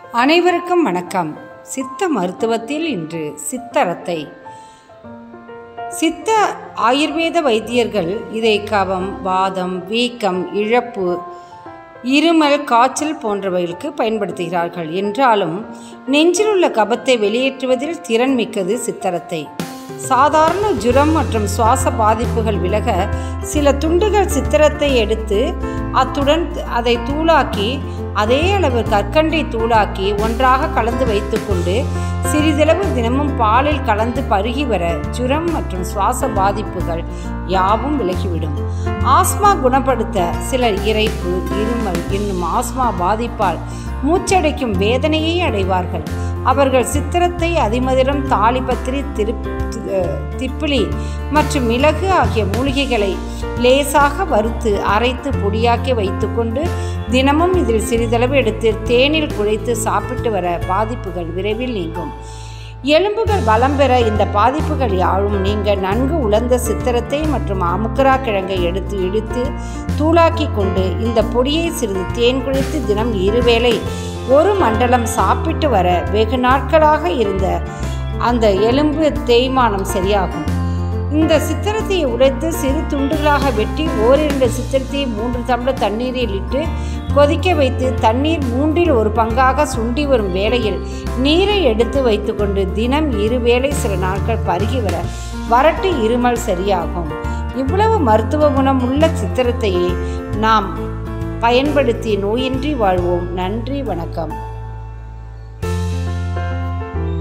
அனைவருக்கும் வணக்கம் சித்த மருத்துவத்தில் இன்று சித்தரத்தை சித்த ஆயுர்வேத வைத்தியர்கள் இதை கவம் வாதம் வீக்கம் இழப்பு இருமல் காய்ச்சல் போன்றவைகளுக்கு பயன்படுத்துகிறார்கள் என்றாலும் நெஞ்சில் உள்ள கபத்தை வெளியேற்றுவதில் திறன் மிக்கது சித்தரத்தை சாதாரண ஜுரம் மற்றும் சுவாச பாதிப்புகள் விலக சில துண்டுகள் சித்திரத்தை எடுத்து அத்துடன் அதை தூளாக்கி அதே அளவு கற்கண்டை தூளாக்கி ஒன்றாக கலந்து வைத்துக்கொண்டு சிறிதளவு தினமும் பாலில் கலந்து பருகி வர ஜுரம் மற்றும் சுவாச பாதிப்புகள் யாவும் விலகிவிடும் ஆஸ்மா குணப்படுத்த சிலர் இறைப்பு இருமல் என்னும் ஆஸ்மா பாதிப்பால் மூச்சடைக்கும் வேதனையை அடைவார்கள் அவர்கள் சித்திரத்தை அதிமதுரம் தாலிபத்திரி திரு திப்பிலி மற்றும் மிளகு ஆகிய மூலிகைகளை லேசாக வறுத்து அரைத்து பொடியாக்கி வைத்துக்கொண்டு தினமும் இதில் சிறிதளவு எடுத்து தேனில் குழைத்து சாப்பிட்டு வர பாதிப்புகள் விரைவில் நீங்கும் எலும்புகள் பலம் பெற இந்த பாதிப்புகள் யாழும் நீங்க நன்கு உலர்ந்த சித்திரத்தை மற்றும் அமுக்கரா கிழங்கை எடுத்து இடித்து தூளாக்கி கொண்டு இந்த பொடியை சிறிது தேன் குழைத்து தினம் இருவேளை ஒரு மண்டலம் சாப்பிட்டு வர வெகு நாட்களாக இருந்த அந்த எலும்பு தேய்மானம் சரியாகும் இந்த சித்திரத்தை உடைத்து சிறு துண்டுகளாக வெட்டி ஓரிரண்டு சித்திரத்தை மூன்று டம்ளர் தண்ணீரில் இட்டு கொதிக்க வைத்து தண்ணீர் மூன்றில் ஒரு பங்காக சுண்டி வரும் வேளையில் நீரை எடுத்து வைத்துக்கொண்டு தினம் இருவேளை சில நாட்கள் பருகி வர வறட்டு இருமல் சரியாகும் இவ்வளவு மருத்துவ குணம் உள்ள சித்திரத்தையே நாம் பயன்படுத்தி நோயின்றி வாழ்வோம் நன்றி வணக்கம்